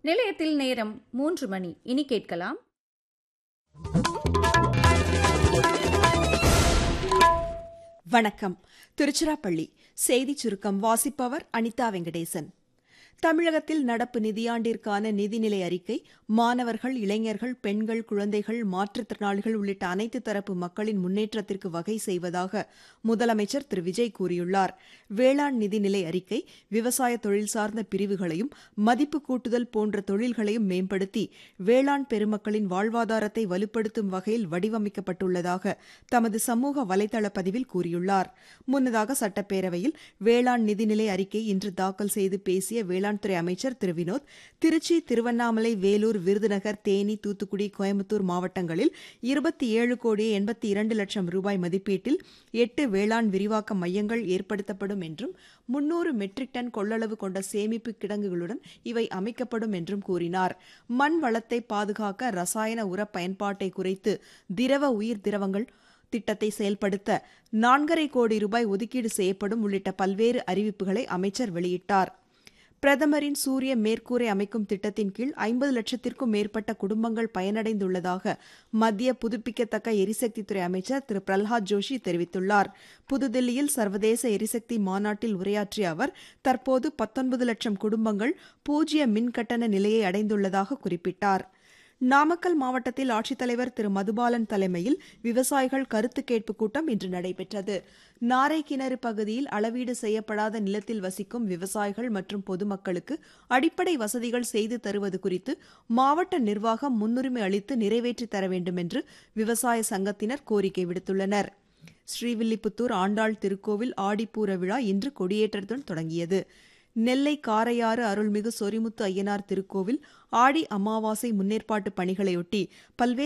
நிலையத்தில் நேரம் மூன்று மணி இனி கேட்கலாம் வணக்கம் திருச்சிராப்பள்ளி செய்திச் சுருக்கம் வாசிப்பவர் அனிதா வெங்கடேசன் தமிழகத்தில் நடப்பு நிதியாண்டிற்கான நிதிநிலை அறிக்கை மாணவர்கள் இளைஞர்கள் பெண்கள் குழந்தைகள் மாற்றுத்திறனாளிகள் உள்ளிட்ட அனைத்து தரப்பு மக்களின் முன்னேற்றத்திற்கு வகை செய்வதாக முதலமைச்சர் திரு விஜய் கூறியுள்ளார் வேளாண் நிதிநிலை அறிக்கை விவசாய தொழில் சார்ந்த பிரிவுகளையும் மதிப்பு கூட்டுதல் போன்ற தொழில்களையும் மேம்படுத்தி வேளாண் பெருமக்களின் வாழ்வாதாரத்தை வலுப்படுத்தும் வகையில் வடிவமைக்கப்பட்டுள்ளதாக தமது சமூக வலைதள பதிவில் கூறியுள்ளார் முன்னதாக சட்டப்பேரவையில் வேளாண் நிதிநிலை அறிக்கை இன்று தாக்கல் செய்து பேசிய வேளாண் துறை அமைச்சர் திரு வினோத் திருச்சி திருவண்ணாமலை வேலூர் விருதுநகர் தேனி தூத்துக்குடி கோயம்புத்தூர் மாவட்டங்களில் இருபத்தி ஏழு கோடியே எண்பத்தி இரண்டு லட்சம் ரூபாய் மதிப்பீட்டில் எட்டு வேளாண் விரிவாக்க மையங்கள் ஏற்படுத்தப்படும் என்றும் முன்னூறு மெட்ரிக் டன் கொள்ளளவு கொண்ட சேமிப்பு கிடங்குகளுடன் இவை அமைக்கப்படும் என்றும் கூறினார் மண் வளத்தை பாதுகாக்க ரசாயன உர பயன்பாட்டை குறைத்து திரவ உயிர் திரவங்கள் திட்டத்தை செயல்படுத்த நான்கரை கோடி ரூபாய் ஒதுக்கீடு செய்யப்படும் உள்ளிட்ட பல்வேறு அறிவிப்புகளை அமைச்சர் வெளியிட்டார் பிரதமரின் சூரிய மேற்கூரை அமைக்கும் திட்டத்தின் கீழ் ஐம்பது லட்சத்திற்கும் மேற்பட்ட குடும்பங்கள் பயனடைந்துள்ளதாக மத்திய புதுப்பிக்கத்தக்க எரிசக்தித்துறை அமைச்சர் திரு பிரல்ஹாத் ஜோஷி தெரிவித்துள்ளார் புதுதில்லியில் சர்வதேச எரிசக்தி மாநாட்டில் உரையாற்றிய அவர் தற்போது பத்தொன்பது லட்சம் குடும்பங்கள் பூஜ்ய மின் கட்டண நிலையை அடைந்துள்ளதாக குறிப்பிட்டார் நாமக்கல் மாவட்டத்தில் ஆட்சித்தலைவர் திரு மதுபாலன் தலைமையில் விவசாயிகள் கருத்து கேட்பு கூட்டம் இன்று நடைபெற்றது நாரை கிணறு பகுதியில் அளவீடு செய்யப்படாத நிலத்தில் வசிக்கும் விவசாயிகள் மற்றும் பொதுமக்களுக்கு அடிப்படை வசதிகள் செய்து தருவது குறித்து மாவட்ட நிர்வாகம் முன்னுரிமை அளித்து நிறைவேற்றி தர வேண்டும் என்று விவசாய சங்கத்தினர் கோரிக்கை விடுத்துள்ளனர் ஸ்ரீவில்லிபுத்தூர் ஆண்டாள் திருக்கோவில் ஆடிப்பூர விழா இன்று கொடியேற்றத்துடன் தொடங்கியது நெல்லை காரையாறு அருள்மிகு சொரிமுத்து ஐயனார் திருக்கோவில் ஆடி அமாவாசை முன்னேற்பாட்டு பணிகளையொட்டி பல்வேறு